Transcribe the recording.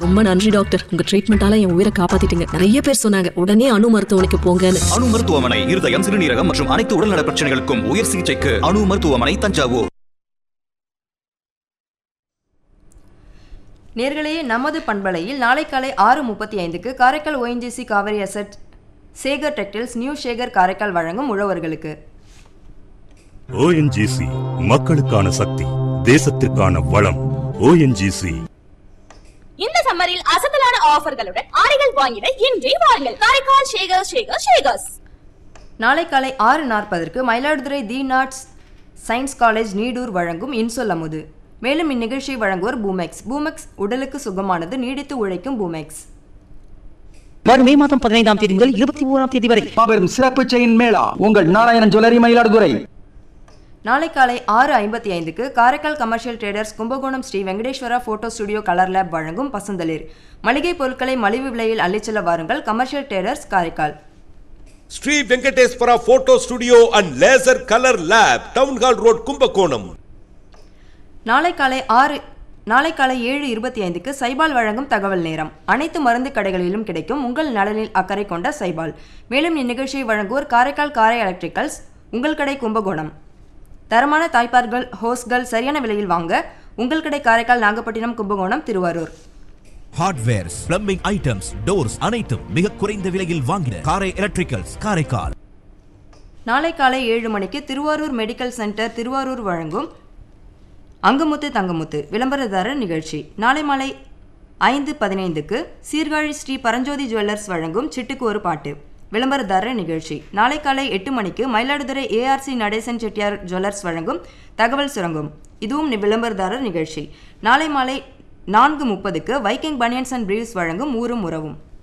ரொம்ப நன்றி டாக்டர் உங்க ட்ரீட்மெண்டால என் உயிரை காப்பாத்திட்டீங்க நிறைய பேர் சொன்னாங்க உடனே அணு மருத்துவமனைக்கு போங்கன்னு அணு மருத்துவமனை இருதயம் சிறுநீரகம் மற்றும் அனைத்து உடல்நல பிரச்சனைகளுக்கும் உயர் சிகிச்சைக்கு அணு மருத்துவமனை தஞ்சாவூர் நேர்களே நமது பண்பலையில் நாளை காலை ஆறு முப்பத்தி ஐந்துக்கு Karaikal ONGC Cauvery asset Sekar textiles new Sekar Karaikal வழங்கும் உழவர்களுக்கு ஓஎன்ஜிசி மக்களுக்கான சக்தி தேசத்திற்கான வளம் ஓஎன்ஜிசி இந்த சம்மரில் அசத்தலான ஆஃபர்களுடன் ஆடைகள் வாங்கிட இன்றே வாருங்கள் காரைக்கால் ஷேகர் ஷேகர் ஷேகர்ஸ் நாளை காலை ஆறு நாற்பதற்கு மயிலாடுதுறை தி நாட்ஸ் சயின்ஸ் காலேஜ் நீடூர் வழங்கும் இன்சொல் அமுது மேலும் இந்நிகழ்ச்சியை வழங்குவோர் பூமெக்ஸ் பூமெக்ஸ் உடலுக்கு சுகமானது நீடித்து உழைக்கும் பூமெக்ஸ் வரும் மே மாதம் பதினைந்தாம் தேதி முதல் இருபத்தி ஓராம் தேதி வரை மாபெரும் சிறப்பு செயின் மேளா உங்கள் நாராயணன் ஜுவல்லரி மயிலாடுதுறை நாளை காலை ஆறு ஐம்பத்தி ஐந்துக்கு Karaikal commercial traders Kumbakonam Sri Venkateswara photo studio colour lab வழங்கும் பசுந்தளிர் மளிகை பொருட்களை மலிவு விலையில் அள்ளிச் செல்ல வாருங்கள் commercial traders Karaikal Sri Venkateswara photo studio and laser colour lab town hall road Kumbakonam நாளை காலை ஆறு நாளை காலை ஏழு இருபத்தி ஐந்துக்கு சைபால் வழங்கும் தகவல் நேரம் அனைத்து மருந்து கடைகளிலும் கிடைக்கும் உங்கள் நலனில் அக்கறை கொண்ட சைபால் மேலும் இந்நிகழ்ச்சியை வழங்குவோர் காரைக்கால் காரை எலக்ட்ரிக்கல்ஸ் உங்கள் கடை கும்பகோணம் தரமான தாய்ப்பார்கள் ஹோஸ்கள் சரியான விலையில் வாங்க உங்கள் கடை Karaikal Nagapattinam Kumbakonam Thiruvarur hardwares plumbing items doors அனைத்தும் மிக குறைந்த விலையில் வாங்கின காரை எலக்ட்ரிக்கல்ஸ் காரைக்கால் நாளை காலை ஏழு மணிக்கு திருவாரூர் மெடிக்கல் சென்டர் திருவாரூர் வழங்கும் அங்குமுத்து தங்கமுத்து விளம்பரதாரர் நிகழ்ச்சி நாளை மாலை ஐந்து பதினைந்துக்கு சீர்காழி ஸ்ரீ பரஞ்சோதி ஜுவல்லர்ஸ் வழங்கும் சிட்டுக்கு ஒரு பாட்டு விளம்பரதாரர் நிகழ்ச்சி நாளை காலை எட்டு மணிக்கு மயிலாடுதுறை ஏஆர்சி நடேசன் செட்டியார் ஜுவல்லர்ஸ் வழங்கும் தகவல் சுரங்கம் இதுவும் நி- விளம்பரதாரர் நிகழ்ச்சி நாளை மாலை நான்கு முப்பதுக்கு வைக்கிங் பனியன்ஸ் அண்ட் பிரீவ்ஸ் வழங்கும் ஊரும் உறவும்